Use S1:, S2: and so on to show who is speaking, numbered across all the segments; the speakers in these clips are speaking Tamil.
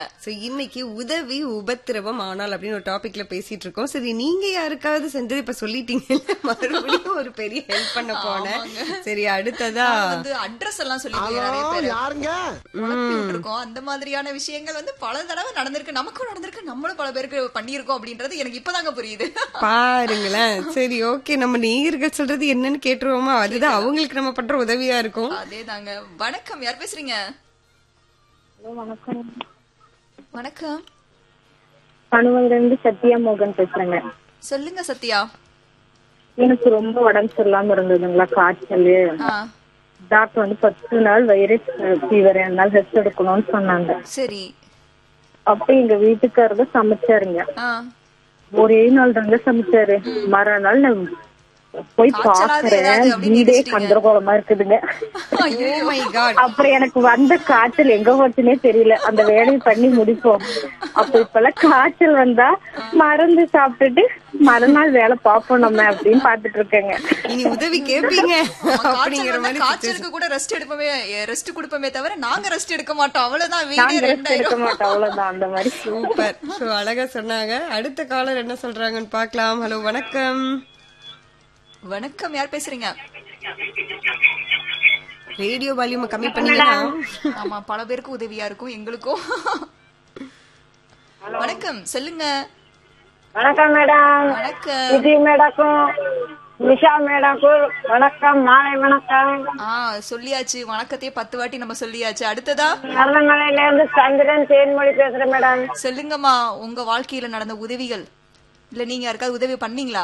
S1: சோ இன்னைக்கு உதவி உபத்திரவம் ஆனால் அப்படின்னு ஒரு டாபிக்ல பேசிட்டு இருக்கோம் சரி நீங்க யாருக்காவது செஞ்சது இப்ப சொல்லிட்டீங்க மறுபடியும் ஒரு பெரிய ஹெல்ப் பண்ண போனேன் சரி அடுத்ததா
S2: வந்து அட்ரஸ் எல்லாம் சொல்லி நிறைய பேர்
S3: யாருங்க
S2: குழப்பி விட்டுருக்கோம் அந்த மாதிரியான விஷயங்கள் வந்து பல தடவை நடந்திருக்கு நமக்கும் நடந்திருக்கு நம்மளும் பல பேருக்கு பண்ணியிருக்கோம் அப்படின்றது எனக்கு இப்பதாங்க புரியுது
S1: பாருங்களேன் சரி ஓகே நம்ம நேயர்கள் சொல்றது என்னன்னு கேட்டுருவோமா அதுதான் அவங்களுக்கு நம்ம பண்ற உதவியா இருக்கும்
S2: அதே தாங்க வணக்கம் யார் பேசுறீங்க
S4: வணக்கம்
S2: வணக்கம்
S4: கணுவல இருந்து சத்யா மோகன் பேசுறேங்க
S2: சொல்லுங்க சத்யா
S4: எனக்கு ரொம்ப உடம்பு சரியில்லாம இருந்ததுங்களா காய்ச்சல்
S2: ஆ
S4: டாக்டர் வந்து பத்து நாள் வைரஸ் ஃபீவர் நாள் ரெஸ்ட் எடுக்கணும்னு சொன்னாங்க
S2: சரி
S4: அப்ப எங்க வீட்டுக்காரங்க சமைச்சாருங்க
S2: ஆ
S4: ஒரே நாள் தாங்க சமைச்சாரு மறுநாள் நான் போய்
S2: காய்ச்சலாவே
S4: பாக்குறேன்
S2: ஏதாவது அப்படின்னு
S4: வீடே
S2: நினைச்சிட்டீங்க.
S4: கந்தரகோலமா இருக்குதுங்க
S2: ஐயோ
S1: மை காட்
S4: அப்புறம் எனக்கு வந்த காய்ச்சல் எங்க போச்சுன்னே தெரியல அந்த வேலையை பண்ணி முடிப்போம் அப்ப இப்பெல்லாம் காய்ச்சல் வந்தா மருந்து சாப்பிட்டுட்டு மறுநாள் வேலை பார்ப்போம் நம்ம அப்படின்னு பாத்துட்டு இருக்கேங்க
S1: இனி உதவி கேப்பீங்க
S2: காய்ச்சல்
S1: அப்படிங்கிற
S2: வந்தா
S1: மாதிரி
S2: காய்ச்சலுக்கு கூட ரெஸ்ட் எடுப்போமே ரெஸ்ட் கொடுப்போமே தவிர நாங்க ரெஸ்ட் எடுக்க மாட்டோம் அவ்வளவுதான் வீடே
S4: நாங்க ரெஸ்ட் எடுக்க
S2: ரெண்டாயிரம்
S4: மாட்டோம் அவ்வளவுதான் அந்த மாதிரி
S1: சூப்பர் சோ அழகா சொன்னாங்க அடுத்த காலர் என்ன சொல்றாங்கன்னு பார்க்கலாம் ஹலோ வணக்கம்
S2: வணக்கம் யார் பேசுறீங்க
S1: ரேடியோ வால்யூம் கம்மி பண்ணீங்கன்னா
S2: ஆமா பல பேருக்கு உதவியா இருக்கும் எங்களுக்கும் வணக்கம் சொல்லுங்க
S4: வணக்கம் மேடம்
S2: வணக்கம்
S4: விஜய் மேடக்கும் நிஷா மேடக்கும் வணக்கம் மாலை வணக்கம்
S2: ஆ சொல்லியாச்சு வணக்கத்தையே பத்து வாட்டி நம்ம சொல்லியாச்சு அடுத்ததா
S4: நல்லமலையில இருந்து சந்திரன் தேன்மொழி பேசுறேன் மேடம்
S2: சொல்லுங்கம்மா உங்க வாழ்க்கையில நடந்த உதவிகள் இல்ல நீங்க யாருக்காவது உதவி பண்ணீங்களா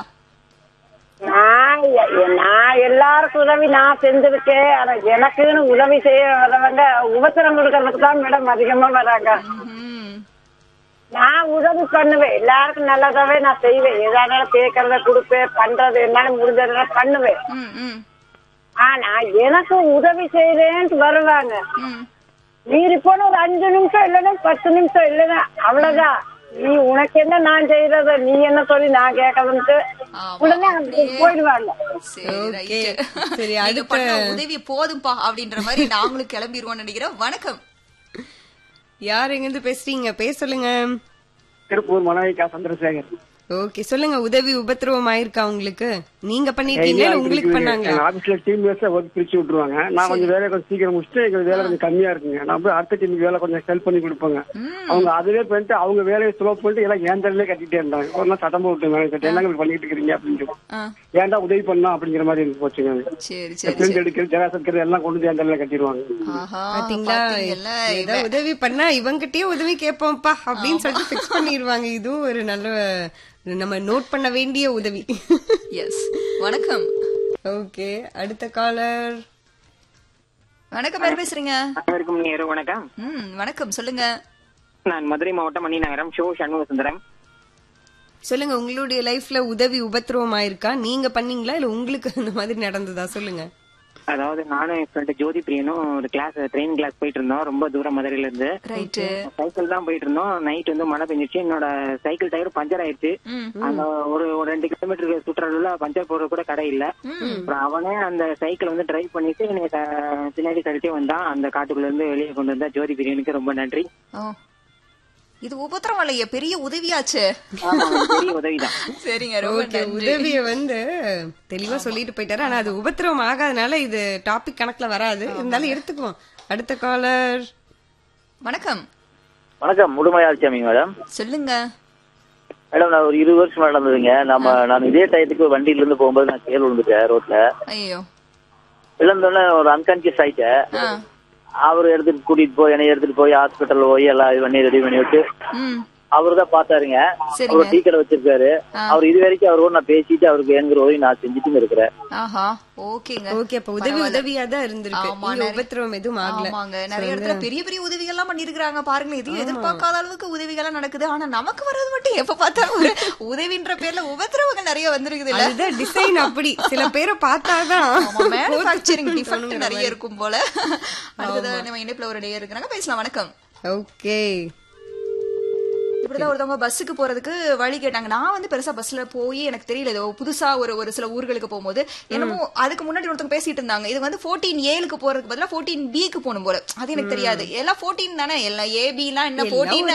S4: நான் எ- நான் எல்லாருக்கும் உதவி நான் செஞ்சிருக்கேன் ஆனா எனக்குன்னு உதவி செய்ய வரவங்க உபத்திரம் கொடுக்கறதுக்கு தான் மேடம் அதிகமா வராங்க
S2: ம்.
S4: நான் உதவி பண்ணுவேன் எல்லாருக்கும் நல்லதாவே நான் செய்வேன் எதாவது கேட்கறத கொடுப்பேன் பண்றது என்னால முடிஞ்சதெல்லாம் பண்ணுவேன்
S2: ம், ம்,
S4: ஆனா எனக்கு உதவி செய்யறேன்ட்டு வருவாங்க
S2: ம்.
S4: மீறி போன ஒரு அஞ்சு நிமிஷம் இல்லைன்னா பத்து நிமிஷம் இல்லைன்னா அவ்வளவுதான் நீ உனக்கு என்ன நான் செய்யறது நீ என்ன சொல்லி நான் கேட்கறதுன்ட்டு
S2: ஆமா,
S4: உடனே அவங்க போயிடுவாங்க
S2: சரி
S1: Okay.
S2: ரைட்
S1: சரி,
S2: நீங்க
S1: அடுத்த-
S2: பண்ண உதவி போதும்பா அப்படின்ற மாதிரி நாங்களும் கிளம்பிடுவோம்னு நினைக்கிறேன் வணக்கம்
S1: யார் எங்க இருந்து பேசுறீங்க பேச சொல்லுங்க
S5: திருப்பூர் மலாய்க்கா சந்திரசேகர்
S1: ஓகே சொல்லுங்க உதவி உபத்திரவம் ஆயிருக்கா உங்களுக்கு நீங்க பண்ணிருக்கீங்களா இல்ல உங்களுக்கு பண்ணாங்களா
S5: எங்க ஆபீஸ்ல டீம் வேஸ்டா ஒர்க் பிரிச்சு விட்டுருவாங்க நான் கொஞ்சம் வேலையை கொஞ்சம் சீக்கிரம் முடிச்சுட்டு எங்க வேலை கொஞ்சம் கம்மியா இருக்குங்க நான் போய் அடுத்த டீமுக்கு வேலை கொஞ்சம் ஹெல்ப் பண்ணி கொடுப்பேங்க அவங்க அதுவே பண்ணிட்டு அவங்க வேலையை ஸ்லோ பண்ணிட்டு எல்லாம் ஏன் தலையிலே கட்டிட்டே இருந்தாங்க ஒரு நாள் சட்டம் போட்டு மேடம் என்னங்க இப்படி பண்ணிட்டு இருக்கீங்க அப்படின்ட்டு
S2: ஆ,
S5: ஏன்டா உதவி பண்ணா அப்படிங்கிற மாதிரி எனக்கு போச்சுங்க
S2: சரி சரி
S5: பிரிண்ட் எடுக்கிறது ஜெராக்ஸ் எடுக்கிறது எல்லாம் கொண்டு வந்து என் தலையில கட்டிடுவாங்க
S2: ஆஹா
S1: பாத்தீங்களா
S2: பாத்தீங்கல்ல
S1: ஏதோ உதவி பண்ணா இவங்கிட்டயே உதவி கேட்போம்ப்பா அப்படின்னு சொல்லிட்டு பிக்ஸ் பண்ணிடுவாங்க இதுவும் ஒரு நல்ல நம்ம நோட் பண்ண வேண்டிய உதவி
S2: எஸ் வணக்கம்
S1: ஓகே அடுத்த காலர்
S2: வணக்கம் யார் பேசுறீங்க
S6: அனைவருக்கும் நேரு வணக்கம்
S2: ம் வணக்கம் சொல்லுங்க
S6: நான் மதுரை மாவட்டம் மணிநகரம் ஷோ சண்முக சுந்தரம்
S1: சொல்லுங்க உங்களுடைய லைஃப்ல உதவி உபத்திரவம் ஆயிருக்கா நீங்க பண்ணீங்களா இல்ல உங்களுக்கு அந்த மாதிரி நடந்ததா சொல்லுங்க
S6: அதாவது நானும் என் ஃப்ரெண்ட் ஜோதி பிரியனும் ஒரு கிளாஸ் ட்ரெயின் கிளாஸ் போயிட்டு இருந்தோம் ரொம்ப தூரம் மதுரையில இருந்து
S2: ரைட்டு
S6: சைக்கிள் தான் போயிட்டு இருந்தோம் நைட் வந்து மழை பெஞ்சிச்சு என்னோட சைக்கிள் டயர் பஞ்சர் ஆயிடுச்சு
S2: ம்
S6: அந்த ஒரு ஒரு ரெண்டு கிலோமீட்டர் சுற்றுலா பஞ்சர் போடுற கூட கடை இல்ல அப்புறம் அவனே அந்த சைக்கிள் வந்து டிரைவ் பண்ணிட்டு என்னை க- பின்னாடி தடுத்தே வந்தான் அந்த காட்டுக்குள்ள இருந்து வெளியே கொண்டு வந்தா ஜோதி பிரியனுக்கு ரொம்ப நன்றி
S2: ஓ இது உபத்திரம் இல்லையே பெரிய உதவியாச்சு
S6: ஆமா, பெரிய உதவிதான்
S2: சரிங்க ரொம்ப
S1: ஓகே
S2: நன்றி
S1: உதவிய வந்து தெளிவா சொல்லிட்டு போயிட்டாரு ஆனா அது உபத்திரவம் ஆகாதனால இது டாபிக் கணக்குல வராது இருந்தாலும் எடுத்துக்குவோம் அடுத்த காலர்
S2: வணக்கம்
S7: வணக்கம் முழுமையாச்சாமி மேடம்
S2: சொல்லுங்க
S7: மேடம் நான் ஒரு இருபது வருஷம் நடந்ததுங்க நம்ம நான் இதே டயத்துக்கு வண்டியில இருந்து போகும்போது நான் கீழே விழுந்துட்டேன் ரோட்ல
S2: ஐயோ
S7: விழுந்தோடனே ஒரு அன்கான்சியஸ் ஆயிட்டேன்
S2: ஆ
S7: அவர் எடுத்துட்டு கூட்டிட்டு போய் என்னை எடுத்துட்டு போய் ஹாஸ்பிட்டல் போய் எல்லாம் இது பண்ணி ரெடி பண்ணி விட்டு
S2: ம்
S7: அவரு தான் பாத்தாருங்க
S2: சரிங்க.
S7: அவர் டீ கடை வச்சிருக்காரு
S2: ஆ.
S7: அவர் இது வரைக்கும் அவரோட நான் பேசிட்டு அவருக்கு எங்கிற உதவி நான் செஞ்சுட்டு இருக்கிறேன்
S2: ஆஹா ஓகேங்க
S1: ஓகே அப்ப உதவி உதவியா தான் இருந்திருக்கு
S2: ஆமா,
S1: இங்க
S2: நிறைய-
S1: உபத்திரவம் எதுவும் ஆகல
S2: ஆமாங்க நிறைய இடத்துல பெரிய பெரிய உதவிகள்லாம் பண்ணிருக்காங்க பாருங்க எதையும் எதிர்பார்க்காத அளவுக்கு உதவிகள்லாம் நடக்குது ஆனா நமக்கு வர்றது மட்டும் எப்ப பார்த்தாலும் ஒரு உதவின்ற பேர்ல உபத்திரவங்கள் நிறைய வந்திருக்குது இல்ல
S1: அதுதான் டிசைன் அப்படி சில பேரை பார்த்தாதான்
S2: மேனுபேக்சரிங் டிஃபெக்ட் நிறைய இருக்கும் போல அடுத்தது நம்ம இணைப்புல ஒரு டே இருக்கிறாங்க பேசலாம் வணக்கம்
S1: ஓகே
S2: இப்படிதான் ஒருத்தவங்க பஸ்ஸுக்கு போறதுக்கு வழி கேட்டாங்க நான் வந்து பெருசா பஸ்ல போய் எனக்கு தெரியல ஏதோ புதுசா ஒரு ஒரு சில ஊர்களுக்கு போகும்போது என்னமோ அதுக்கு முன்னாடி ஒருத்தவங்க பேசிட்டு இருந்தாங்க இது வந்து ஃபோர்டீன் ஏழுக்கு போறதுக்கு பதிலா ஃபோர்டீன் பிக்கு போகணும் போல அது எனக்கு தெரியாது எல்லாம் ஃபோர்டீன் தானே எல்லாம் ஏபி எல்லாம் என்ன
S1: எல்லாம்
S2: ஃபோர்டீன்